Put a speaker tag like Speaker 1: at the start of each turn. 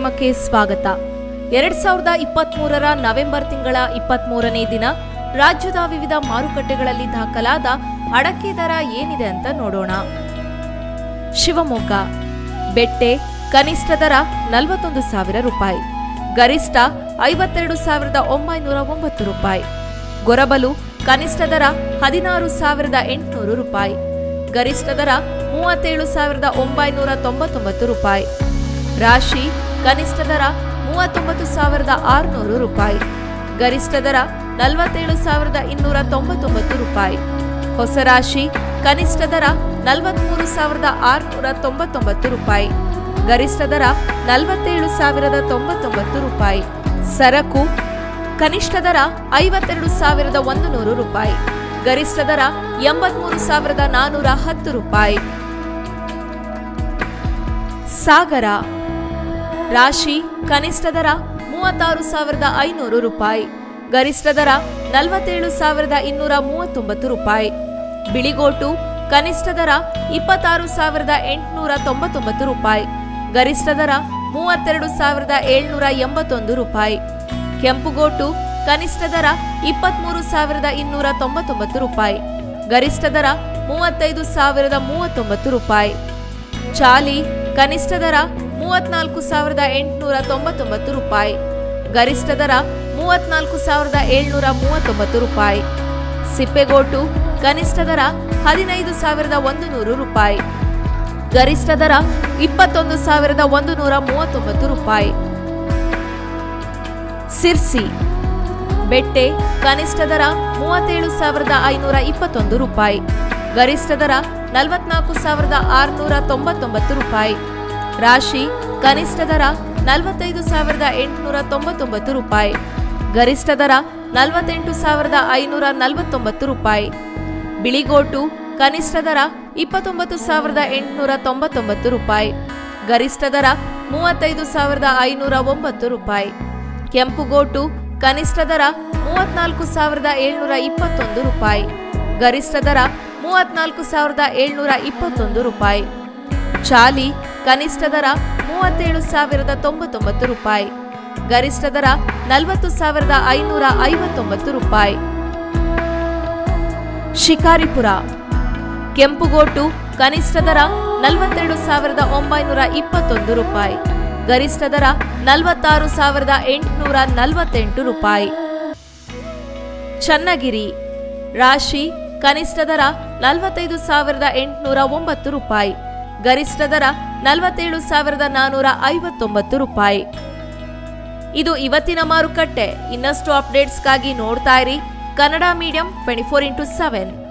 Speaker 1: ಕಾರ್ಯಕ್ರಮಕ್ಕೆ ಸ್ವಾಗತ ಎರಡ್ ಸಾವಿರದ ಇಪ್ಪತ್ತ್ ಮೂರರ ನವೆಂಬರ್ ತಿಂಗಳ ಇಪ್ಪತ್ತ್ ಮೂರನೇ ದಿನ ರಾಜ್ಯದ ವಿವಿಧ ಮಾರುಕಟ್ಟೆಗಳಲ್ಲಿ ದಾಖಲಾದ ಅಡಕೆ ದರ ಏನಿದೆ ಅಂತ ನೋಡೋಣ ಶಿವಮೊಗ್ಗ ಬೆಟ್ಟೆ ಕನಿಷ್ಠ ದರ ನಲವತ್ತೊಂದು ಸಾವಿರ ರೂಪಾಯಿ ಗರಿಷ್ಠ ಐವತ್ತೆರಡು ಸಾವಿರದ ಒಂಬೈನೂರ ಒಂಬತ್ತು ರೂಪಾಯಿ ಗೊರಬಲು ಕನಿಷ್ಠ ದರ ಹದಿನಾರು ಸಾವಿರದ ಎಂಟುನೂರು ರೂಪಾಯಿ ಗರಿಷ್ಠ ದರ ಮೂವತ್ತೇಳು ಸಾವಿರದ ಒಂಬೈನೂರ ತೊಂಬತ್ತೊಂಬತ್ತು ರೂಪಾಯಿ ರಾಶಿ ಕನಿಷ್ಠ ದರ ಮೂವತ್ತೊಂಬತ್ತು ಸಾವಿರದ ಆರುನೂರು ರೂಪಾಯಿ ಗರಿಷ್ಠ ದರ ನಲವತ್ತೇಳು ಸಾವಿರದ ಇನ್ನೂರ ತೊಂಬತ್ತೊಂಬತ್ತು ರೂಪಾಯಿ ಹೊಸ ರಾಶಿ ಕನಿಷ್ಠ ದರ ನಲವತ್ಮೂರು ಸಾವಿರದ ಆರುನೂರ ತೊಂಬತ್ತೊಂಬತ್ತು ರೂಪಾಯಿ ಗರಿಷ್ಠ ದರ ನಲವತ್ತೇಳು ಸಾವಿರದ ತೊಂಬತ್ತೊಂಬತ್ತು ರೂಪಾಯಿ ಸರಕು ಕನಿಷ್ಠ ದರ ಐವತ್ತೆರಡು ಸಾವಿರದ ಒಂದು ನೂರು ರೂಪಾಯಿ ಗರಿಷ್ಠ ದರ ಎಂಬತ್ಮೂರು ಸಾವಿರದ ನಾನೂರ ಹತ್ತು ರೂಪಾಯಿ ಸಾಗರ ರಾಶಿ ಕನಿಷ್ಠ ದರ ಮೂವತ್ತಾರು ಸಾವಿರದ ಐನೂರು ರೂಪಾಯಿ ಗರಿಷ್ಠ ದರ ನಲವತ್ತೇಳು ಸಾವಿರದ ಇನ್ನೂರ ಮೂವತ್ತೊಂಬತ್ತು ರೂಪಾಯಿ ಬಿಳಿಗೋಟು ಕನಿಷ್ಠ ದರ ಇಪ್ಪತ್ತಾರು ಸಾವಿರದ ಎಂಟುನೂರ ತೊಂಬತ್ತೊಂಬತ್ತು ರೂಪಾಯಿ ಗರಿಷ್ಠ ದರ ಮೂವತ್ತೆರಡು ಸಾವಿರದ ಏಳ್ನೂರ ಎಂಬತ್ತೊಂದು ರೂಪಾಯಿ ಕೆಂಪುಗೋಟು ಕನಿಷ್ಠ ದರ ಇಪ್ಪತ್ಮೂರು ಸಾವಿರದ ಇನ್ನೂರ ತೊಂಬತ್ತೊಂಬತ್ತು ರೂಪಾಯಿ ಗರಿಷ್ಠ ದರ ಮೂವತ್ತೈದು ಸಾವಿರದ ಮೂವತ್ತೊಂಬತ್ತು ರೂಪಾಯಿ ಚಾಲಿ ಕನಿಷ್ಠ ದರ ಮೂವತ್ನಾಲ್ಕು ಸಾವಿರದ ಎಂಟುನೂರ ತೊಂಬತ್ತೊಂಬತ್ತು ರೂಪಾಯಿ ಗರಿಷ್ಠ ದರ ಮೂವತ್ನಾಲ್ಕು ಸಾವಿರದ ಏಳ್ನೂರ ಮೂವತ್ತೊಂಬತ್ತು ರೂಪಾಯಿ ಸಿಪ್ಪೆಗೋಟು ಕನಿಷ್ಠ ದರ ಹದಿನೈದು ಸಾವಿರದ ಒಂದು ನೂರು ರೂಪಾಯಿ ಗರಿಷ್ಠ ದರ ಇಪ್ಪತ್ತೊಂದು ಸಾವಿರದ ಒಂದು ನೂರ ಮೂವತ್ತೊಂಬತ್ತು ರೂಪಾಯಿ ಸಿರ್ಸಿ ಬೆಟ್ಟೆ ಕನಿಷ್ಠ ದರ ಮೂವತ್ತೇಳು ಸಾವಿರದ ಐನೂರ ಇಪ್ಪತ್ತೊಂದು ರೂಪಾಯಿ ಗರಿಷ್ಠ ದರ ನಲವತ್ನಾಲ್ಕು ಸಾವಿರದ ಆರುನೂರ ತೊಂಬತ್ತೊಂಬತ್ತು ರೂಪಾಯಿ ರಾಶಿ ಕನಿಷ್ಠ ದರ ನಲವತ್ತೈದು ಸಾವಿರದ ಎಂಟುನೂರ ತೊಂಬತ್ತೊಂಬತ್ತು ರೂಪಾಯಿ ಗರಿಷ್ಠ ದರ ನಲವತ್ತೆಂಟು ಸಾವಿರದ ಐನೂರ ನಲವತ್ತೊಂಬತ್ತು ರೂಪಾಯಿ ಬಿಳಿಗೋಟು ಕನಿಷ್ಠ ದರ ಇಪ್ಪತ್ತೊಂಬತ್ತು ಸಾವಿರದ ಎಂಟುನೂರ ತೊಂಬತ್ತೊಂಬತ್ತು ರೂಪಾಯಿ ಗರಿಷ್ಠ ದರ ಮೂವತ್ತೈದು ಸಾವಿರದ ಐನೂರ ಒಂಬತ್ತು ರೂಪಾಯಿ ಕೆಂಪುಗೋಟು ಕನಿಷ್ಠ ದರ ಮೂವತ್ನಾಲ್ಕು ಸಾವಿರದ ಏಳ್ನೂರ ಇಪ್ಪತ್ತೊಂದು ರೂಪಾಯಿ ಗರಿಷ್ಠ ದರ ಮೂವತ್ನಾಲ್ಕು ಸಾವಿರದ ಏಳ್ನೂರ ಇಪ್ಪತ್ತೊಂದು ರೂಪಾಯಿ ಚಾಲಿ ಕನಿಷ್ಠ ದರ ಮೂವತ್ತೇಳು ಸಾವಿರದ ತೊಂಬತ್ತೊಂಬತ್ತು ರೂಪಾಯಿ ಗರಿಷ್ಠ ದರ ನಲವತ್ತು ಸಾವಿರದ ಐನೂರ ಐವತ್ತೊಂಬತ್ತು ರೂಪಾಯಿ ಶಿಕಾರಿಪುರ ಕೆಂಪುಗೋಟು ಕನಿಷ್ಠ ದರ ನಲವತ್ತೆರಡು ಸಾವಿರದ ಒಂಬೈನೂರ ಇಪ್ಪತ್ತೊಂದು ರೂಪಾಯಿ ಗರಿಷ್ಠ ದರ ನಲವತ್ತಾರು ಸಾವಿರದ ಎಂಟುನೂರ ನಲವತ್ತೆಂಟು ರೂಪಾಯಿ ಚನ್ನಗಿರಿ ರಾಶಿ ಕನಿಷ್ಠ ದರ ನಲವತ್ತೈದು ಸಾವಿರದ ಎಂಟುನೂರ ಒಂಬತ್ತು ರೂಪಾಯಿ ಗರಿಷ್ಠ ದರ ನಲವತ್ತೇಳು ಸಾವಿರದ ನಾನೂರ ಐವತ್ತೊಂಬತ್ತು ರೂಪಾಯಿ ಇದು ಇವತ್ತಿನ ಮಾರುಕಟ್ಟೆ ಇನ್ನಷ್ಟು ಅಪ್ಡೇಟ್ಸ್ಗಾಗಿ ನೋಡ್ತಾ ಇರಿ Kannada medium twenty four into seven